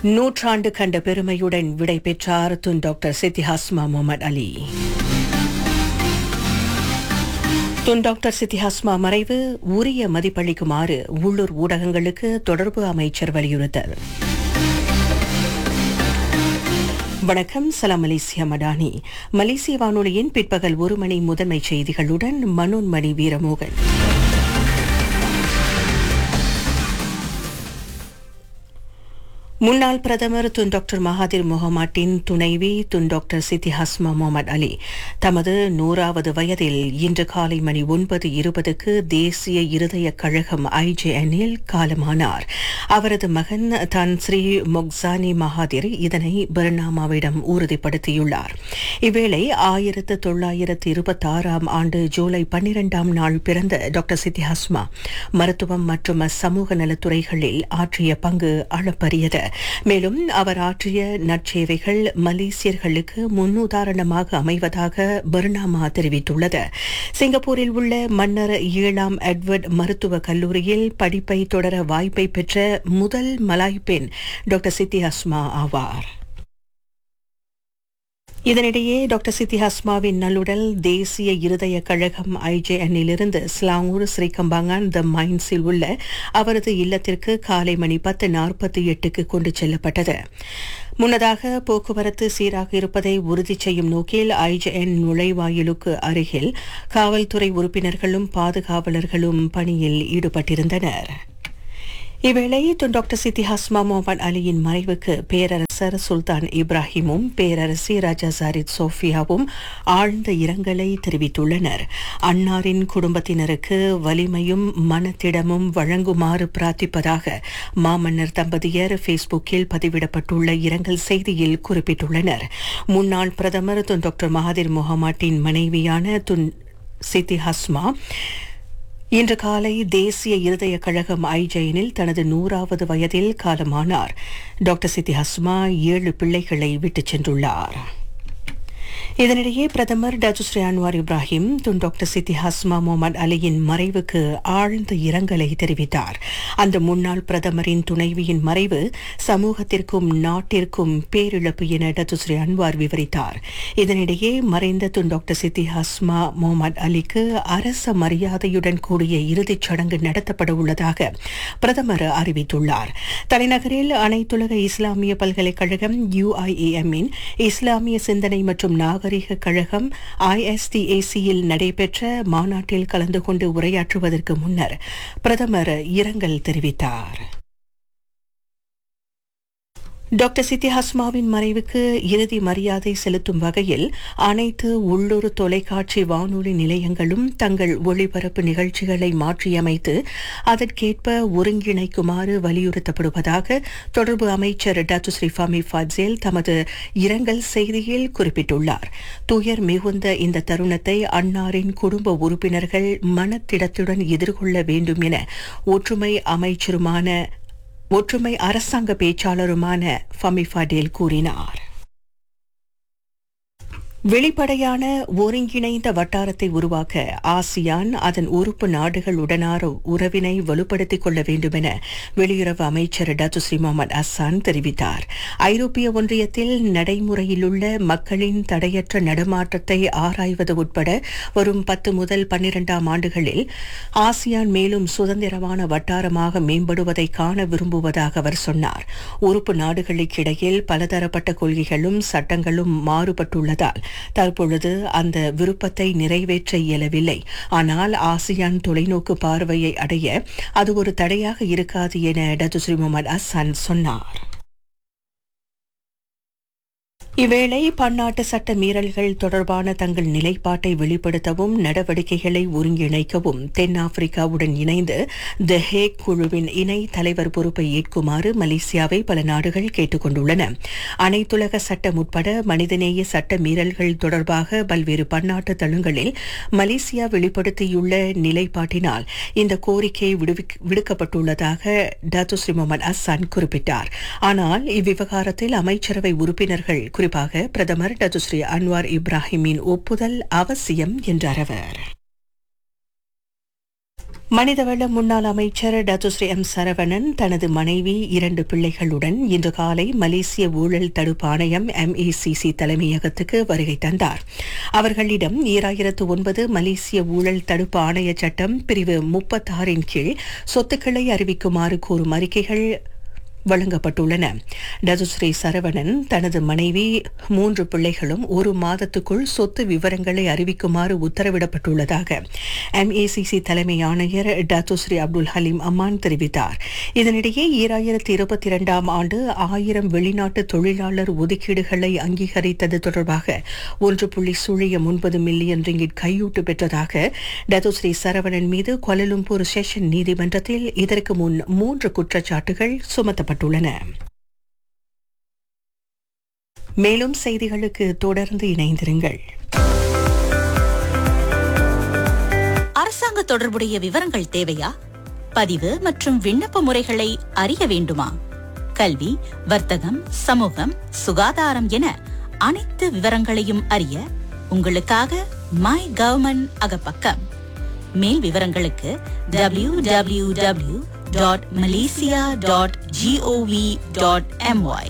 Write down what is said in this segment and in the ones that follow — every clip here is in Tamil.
நூற்றாண்டு கண்ட பெருமையுடன் விடை பெற்றார் Tun doctor Siti Hasmah Mohamad Ali Tun doctor Siti Hasmah மறைவு உரிய மதிப்பளிக்குமாறு உள்ளூர் ஊடகங்களுக்கு தொடர்பு அமைச்சர் வலியுறுத்தல் வணக்கம் சலாம் மலேசியா மடானி மலேசிய வானொலியின் பிற்பகல் ஒரு மணி முதன்மை செய்திகளுடன் மனோன்மணி வீரமோகன் முன்னாள் பிரதமர் துன் டாக்டர் மகாதிர் முகமாட்டின் துணைவி Tun doctor Siti Hasmah Mohamad அலி தமது நூறாவது வயதில் இன்று காலை மணி ஒன்பது இருபதுக்கு தேசிய இருதய கழகம் ஐஜேஎனில் காலமானார் அவரது மகன் தான் ஸ்ரீ மொக்சானி மகாதிர் இதனை பர்னாமாவிடம் உறுதிப்படுத்தியுள்ளார் இவ்வேளை ஆயிரத்து தொள்ளாயிரத்து இருபத்தாறாம் ஆண்டு ஜூலை பன்னிரண்டாம் நாள் பிறந்த டாக்டர் சித்தி ஹஸ்மா மருத்துவம் மற்றும் சமூக நலத்துறைகளில் ஆற்றிய பங்கு அளப்பரியது மேலும் அவர் ஆற்றிய நற்சேவைகள் மலேசியர்களுக்கு முன்னுதாரணமாக அமைவதாக பர்னாமா தெரிவித்துள்ளது சிங்கப்பூரில் உள்ள மன்னர் ஏழாம் எட்வர்ட் மருத்துவக் கல்லூரியில் படிப்பை தொடர வாய்ப்பை பெற்ற முதல் மலாய் பெண் டாக்டர் சித்தி ஹஸ்மா ஆவார் இதனிடையே டாக்டர் சித்தி ஹஸ்மாவின் நல்லுடல் தேசிய இருதய கழகம் ஐஜேஎன்னிலிருந்து ஸ்லாங்கூர் ஸ்ரீகம்பாங்கான் த மைன்ஸில் உள்ள அவரது இல்லத்திற்கு காலை மணி பத்து நாற்பத்தி எட்டுக்கு கொண்டு செல்லப்பட்டது முன்னதாக போக்குவரத்து சீராக இருப்பதை உறுதி செய்யும் நோக்கில் ஐஜேஎன் நுழைவாயிலுக்கு அருகில் காவல்துறை உறுப்பினர்களும் பாதுகாவலர்களும் பணியில் ஈடுபட்டிருந்தனர் இவ்வேளை Tun doctor Siti Hasmah Mohammed அலியின் மறைவுக்கு பேரரசர் சுல்தான் இப்ராஹிமும் பேரரசி ராஜா ஜாரித் சோஃபியாவும் ஆழ்ந்த இரங்கலை தெரிவித்துள்ளனர் அன்னாரின் குடும்பத்தினருக்கு வலிமையும் மனத்திடமும் வழங்குமாறு பிரார்த்திப்பதாக மாமன்னர் தம்பதியர் ஃபேஸ்புக்கில் பதிவிடப்பட்டுள்ள இரங்கல் செய்தியில் குறிப்பிட்டுள்ளனர் முன்னாள் பிரதமர் துன் டாக்டர் மகாதிர் முகமாட்டின் மனைவியான துன் சித்தி ஹஸ்மா இன்று காலை தேசிய இருதய கழகம் ஐஜெயினில் தனது நூறாவது வயதில் காலமானார் டாக்டர் சித்தி ஹஸ்மா ஏழு பிள்ளைகளை விட்டுச் சென்றுள்ளார் இதனிடையே பிரதமர் Datuk Seri Anwar Ibrahim Tun doctor Siti Hasmah Mohammed அலியின் மறைவுக்கு ஆழ்ந்த இரங்கலை தெரிவித்தார் அந்த முன்னாள் பிரதமரின் துணைவியின் மறைவு சமூகத்திற்கும் நாட்டிற்கும் பேரிழப்பு என டஜுஸ்ரீ அன்வார் விவரித்தார் இதனிடையே மறைந்த Tun doctor Siti Hasmah Mohammed அலிக்கு அரச மரியாதையுடன் கூடிய இறுதிச் சடங்கு நடத்தப்பட உள்ளதாக பிரதமர் அறிவித்துள்ளார் தலைநகரில் அனைத்துலக இஸ்லாமிய பல்கலைக்கழகம் யுஐஏஎம்மின் இஸ்லாமிய சிந்தனை மற்றும் நாகரிக கழகம் ஐஎஸ்டிஏசியில் நடைபெற்ற மாநாட்டில் கலந்து கொண்டு உரையாற்றுவதற்கு முன்னர் பிரதமர் இரங்கல் தெரிவித்தார் டாக்டர் சித்தி ஹஸ்மாவின் மறைவுக்கு இறுதி மரியாதை செலுத்தும் வகையில் அனைத்து உள்ளூர் தொலைக்காட்சி வானொலி நிலையங்களும் தங்கள் ஒளிபரப்பு நிகழ்ச்சிகளை மாற்றியமைத்து அதற்கேற்ப ஒருங்கிணைக்குமாறு வலியுறுத்தப்படுவதாக தொடர்பு அமைச்சர் டாக்டர் ஸ்ரீ ஃபமி ஃபாட்சேல் தமது இரங்கல் செய்தியில் குறிப்பிட்டுள்ளார் துயர் மிகுந்த இந்த தருணத்தை அன்னாரின் குடும்ப உறுப்பினர்கள் மனத்திடத்துடன் எதிர்கொள்ள வேண்டும் என ஒற்றுமை அமைச்சருமான ஒற்றுமை அரசாங்க பேச்சாளருமான ஃபமிஃபாடேல் கூறினார் வெளிப்படையான ஒருங்கிணைந்த வட்டாரத்தை உருவாக்க ஆசியான் அதன் உறுப்பு நாடுகளுடனான உறவினை வலுப்படுத்திக் கொள்ள வேண்டும் என வெளியுறவு அமைச்சர் டத்துஸ்ரீ முகமது அசான் தெரிவித்தார் ஐரோப்பிய ஒன்றியத்தில் நடைமுறையிலுள்ள மக்களின் தடையற்ற நடமாட்டத்தை ஆராய்வது உட்பட வரும் பத்து முதல் பன்னிரண்டாம் ஆண்டுகளில் ஆசியான் மேலும் சுதந்திரமான வட்டாரமாக மேம்படுவதை காண விரும்புவதாக அவர் சொன்னார் உறுப்பு நாடுகளுக்கிடையில் பலதரப்பட்ட கொள்கைகளும் சட்டங்களும் மாறுபட்டுள்ளதால் தற்பொழுது அந்த விருப்பத்தை நிறைவேற்ற இயலவில்லை ஆனால் ஆசியான் தொலைநோக்கு பார்வையை அடைய அது ஒரு தடையாக இருக்காது என டத்துஸ்ரீ முகமது அசான் சொன்னார் இவ்வேளை பன்னாட்டு சட்ட மீறல்கள் தொடர்பான தங்கள் நிலைப்பாட்டை வெளிப்படுத்தவும் நடவடிக்கைகளை ஒருங்கிணைக்கவும் தென்னாப்பிரிக்காவுடன் இணைந்து த ஹேக் குழுவின் இணை தலைவர் பொறுப்பை ஏற்குமாறு மலேசியாவை பல நாடுகள் கேட்டுக் கொண்டுள்ளன அனைத்துலக சட்டம் உட்பட மனிதநேய சட்ட மீறல்கள் தொடர்பாக பல்வேறு பன்னாட்டு தளங்களில் மலேசியா வெளிப்படுத்தியுள்ள நிலைப்பாட்டினால் இந்த கோரிக்கை விடுவிக்- விடுக்கப்பட்டுள்ளதாக டாத்துஸ்ரீ முகமது அசான் குறிப்பிட்டார் ஆனால் இவ்விவகாரத்தில் அமைச்சரவை உறுப்பினர்கள் குறிப்பாக பிரதமர் டத்துஸ்ரீ அன்வார் இப்ராஹிமின் ஒப்புதல் அவசியம் என்றார் அவர் மனிதவள முன்னாள் அமைச்சர் டத்துஸ்ரீ எம் சரவணன் தனது மனைவி இரண்டு பிள்ளைகளுடன் இன்று காலை மலேசிய ஊழல் தடுப்பு ஆணையம் எம்ஏசிசி தலைமையகத்துக்கு வருகை தந்தார் அவர்களிடம் ஈராயிரத்து ஒன்பது மலேசிய ஊழல் தடுப்பு ஆணைய சட்டம் பிரிவு முப்பத்தாறின் கீழ் சொத்துக்களை அறிவிக்குமாறு கூறும் அறிக்கைகள் வழங்கப்பட்டுள்ளன டதுஸ்ரீ சரவணன் தனது மனைவி மூன்று பிள்ளைகளும் ஒரு மாதத்துக்குள் சொத்து விவரங்களை அறிவிக்குமாறு உத்தரவிடப்பட்டுள்ளதாக எம்ஏசிசி தலைமை ஆணையர் டத்துஸ்ரீ அப்துல் ஹலீம் அம்மான் தெரிவித்தார் இதனிடையே ஈராயிரத்தி இருபத்தி இரண்டாம் ஆண்டு ஆயிரம் வெளிநாட்டு தொழிலாளர் ஒதுக்கீடுகளை அங்கீகரித்தது தொடர்பாக ஒன்று புள்ளி சுழியம் ஒன்பது மில்லியன் ரிங்கிட் கையூட்டு பெற்றதாக டத்துஸ்ரீ சரவணன் மீது கொலலும்பூர் செஷன் நீதிமன்றத்தில் இதற்கு முன் மூன்று குற்றச்சாட்டுகள் சுமத்தப்பட்டன மேலும் செய்திகளுக்கு தொடர்ந்து இணைந்திருங்கள் அரசாங்க தொடர்புடைய விவரங்கள் தேவையா பதிவு மற்றும் விண்ணப்ப முறைகளை அறிய வேண்டுமா கல்வி வர்த்தகம் சமூகம் சுகாதாரம் என அனைத்து விவரங்களையும் அறிய உங்களுக்காக மை கவர்மெண்ட் அகப்பக்கம் மேல் விவரங்களுக்கு W W W dot Malaysia dot GOV dot MY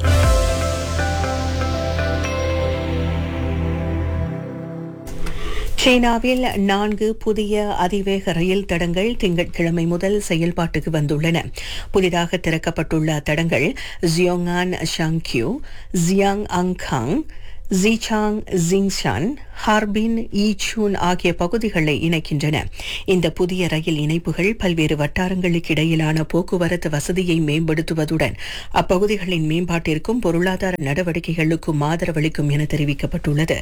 சீனாவில் நான்கு புதிய அதிவேக ரயில் தடங்கள் திங்கட்கிழமை முதல் செயல்பாட்டுக்கு வந்துள்ளன புதிதாக திறக்கப்பட்டுள்ள தடங்கள் ஜியோங்கான் ஷாங்க்யூ ஜியாங் அங்காங் ஜிசாங் ஜிங்ஷான் ஹார்பின் ஈச்சூன் ஆகிய பகுதிகளை இணைக்கின்றன இந்த புதிய ரயில் இணைப்புகள் பல்வேறு வட்டாரங்களுக்கு இடையிலான போக்குவரத்து வசதியை மேம்படுத்துவதுடன் அப்பகுதிகளின் மேம்பாட்டிற்கும் பொருளாதார நடவடிக்கைகளுக்கும் ஆதரவளிக்கும் என தெரிவிக்கப்பட்டுள்ளது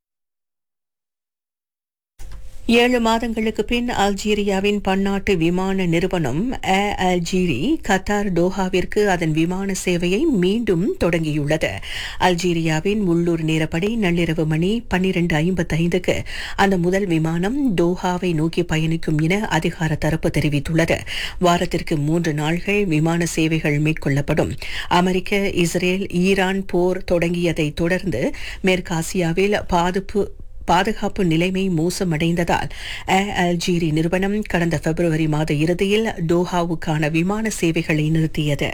ஏழு மாதங்களுக்கு பின் அல்ஜீரியாவின் பன்னாட்டு விமான நிறுவனம் ஏ அல்ஜீரி கத்தார் டோஹாவிற்கு அதன் விமான சேவையை மீண்டும் தொடங்கியுள்ளது அல்ஜீரியாவின் உள்ளூர் நேரப்படி நள்ளிரவு மணி பன்னிரண்டு ஐம்பத்தைந்துக்கு அந்த முதல் விமானம் டோஹாவை நோக்கி பயணிக்கும் என அதிகார தரப்பு தெரிவித்துள்ளது வாரத்திற்கு மூன்று நாள்கள் விமான சேவைகள் மேற்கொள்ளப்படும் அமெரிக்க இஸ்ரேல் ஈரான் போர் தொடங்கியதை தொடர்ந்து மேற்காசியாவில் பாதுப்பு பாதுகாப்பு நிலைமை மோசமடைந்ததால் ஏர் அல்ஜீரி நிறுவனம் கடந்த பிப்ரவரி மாத இறுதியில் டோஹாவுக்கான விமான சேவைகளை நிறுத்தியது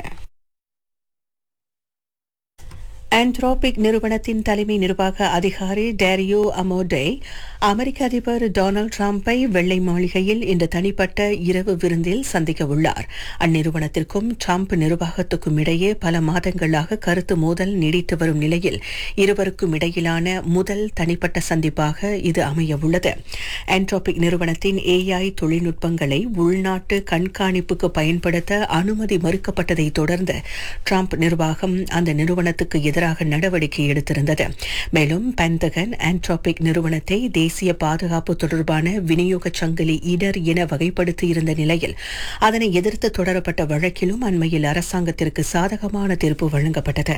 ஆண்ட்ரோபிக் நிறுவனத்தின் தலைமை நிர்வாக அதிகாரி டேரியோ அமோடே அமெரிக்க அதிபர் டொனால்டு டிரம்பை வெள்ளை மாளிகையில் இன்று தனிப்பட்ட இரவு விருந்தில் சந்திக்க உள்ளார் அந்நிறுவனத்திற்கும் டிரம்ப் நிர்வாகத்துக்கும் இடையே பல மாதங்களாக கருத்து மோதல் நீடித்து வரும் நிலையில் இருவருக்கும் இடையிலான முதல் தனிப்பட்ட சந்திப்பாக இது அமைய உள்ளது ஆண்ட்ரோபிக் நிறுவனத்தின் ஏஐ தொழில்நுட்பங்களை உள்நாட்டு கண்காணிப்புக்கு பயன்படுத்த அனுமதி மறுக்கப்பட்டதை தொடர்ந்து டிரம்ப் நிர்வாகம் அந்த நிறுவனத்துக்கு எதிராக நடவடிக்கை எடுத்திருந்தது மேலும் பென்டகன் ஆண்ட்ரோபிக் நிறுவனத்தை தேசிய பாதுகாப்பு தொடர்பான விநியோக சங்கிலி இடர் என வகைப்படுத்தியிருந்த நிலையில் அதனை எதிர்த்து தொடரப்பட்ட வழக்கிலும் அண்மையில் அரசாங்கத்திற்கு சாதகமான தீர்ப்பு வழங்கப்பட்டது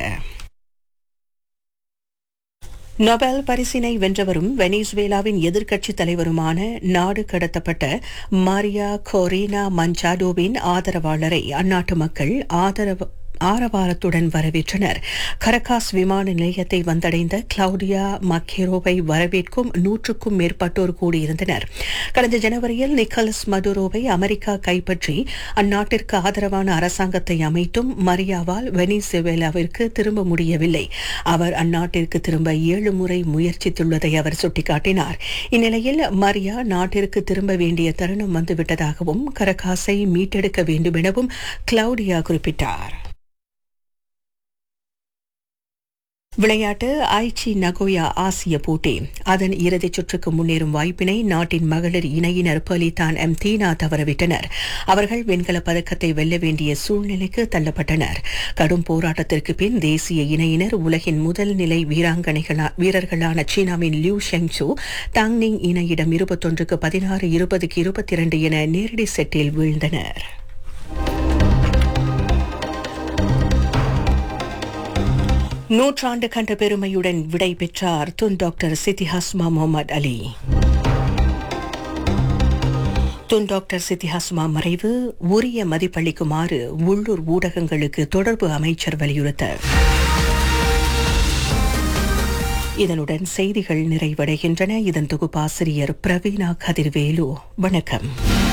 நொபேல் பரிசினை வென்றவரும் வெனிசுவேலாவின் எதிர்க்கட்சித் தலைவருமான நாடு கடத்தப்பட்ட மாரியா கோரீனா மஞ்சாடோவின் ஆதரவாளரை அந்நாட்டு மக்கள் ஆதரவு ஆரவாரத்துடன் வரவேற்றனர் கரகாஸ் விமான நிலையத்தை வந்தடைந்த கிளவுடியா மக்கேரோவை வரவேற்கும் நூற்றுக்கும் மேற்பட்டோர் கூடியிருந்தனர் கடந்த ஜனவரியில் நிக்கலஸ் மடுரோவை அமெரிக்கா கைப்பற்றி அந்நாட்டிற்கு ஆதரவான அரசாங்கத்தை அமைத்தும் மரியாவால் வெனிசுவேலாவிற்கு திரும்ப முடியவில்லை அவர் அந்நாட்டிற்கு திரும்ப ஏழு முறை முயற்சித்துள்ளதை அவர் சுட்டிக்காட்டினார் இந்நிலையில் மரியா நாட்டிற்கு திரும்ப வேண்டிய தருணம் வந்துவிட்டதாகவும் கரகாஸை மீட்டெடுக்க வேண்டும் எனவும் கிளவுடியா குறிப்பிட்டார் விளையாட்டு ஐச்சி நகோயா ஆசிய போட்டி அதன் இறுதிச் சுற்றுக்கு முன்னேறும் வாய்ப்பினை நாட்டின் மகளிர் இணையினர் பலிதான் எம் தீனா தவறவிட்டனர் அவர்கள் வெண்கலப் பதக்கத்தை வெல்ல வேண்டிய சூழ்நிலைக்கு தள்ளப்பட்டனர் கடும் போராட்டத்திற்கு பின் தேசிய இணையினர் உலகின் முதல் நிலை வீராங்கனைகளா வீரர்களான சீனாவின் லியூ ஷெங்சு தாங்னிங் இணையிடம் இருபத்தொன்றுக்கு பதினாறு இருபதுக்கு இருபத்தி இரண்டு என நேரடி செட்டில் வீழ்ந்தனர் நூற்றாண்டு கண்ட பெருமையுடன் விடை பெற்றார் Tun doctor Siti Hasmah Mohamad Ali Tun doctor Siti Hasmah மறைவு உரிய மதிப்பளிக்குமாறு உள்ளூர் ஊடகங்களுக்கு தொடர்பு அமைச்சர் வலியுறுத்த இதனுடன் செய்திகள் நிறைவடைகின்றன இதன் தொகுப்பாசிரியர் பிரவீனா கதிர்வேலு வணக்கம்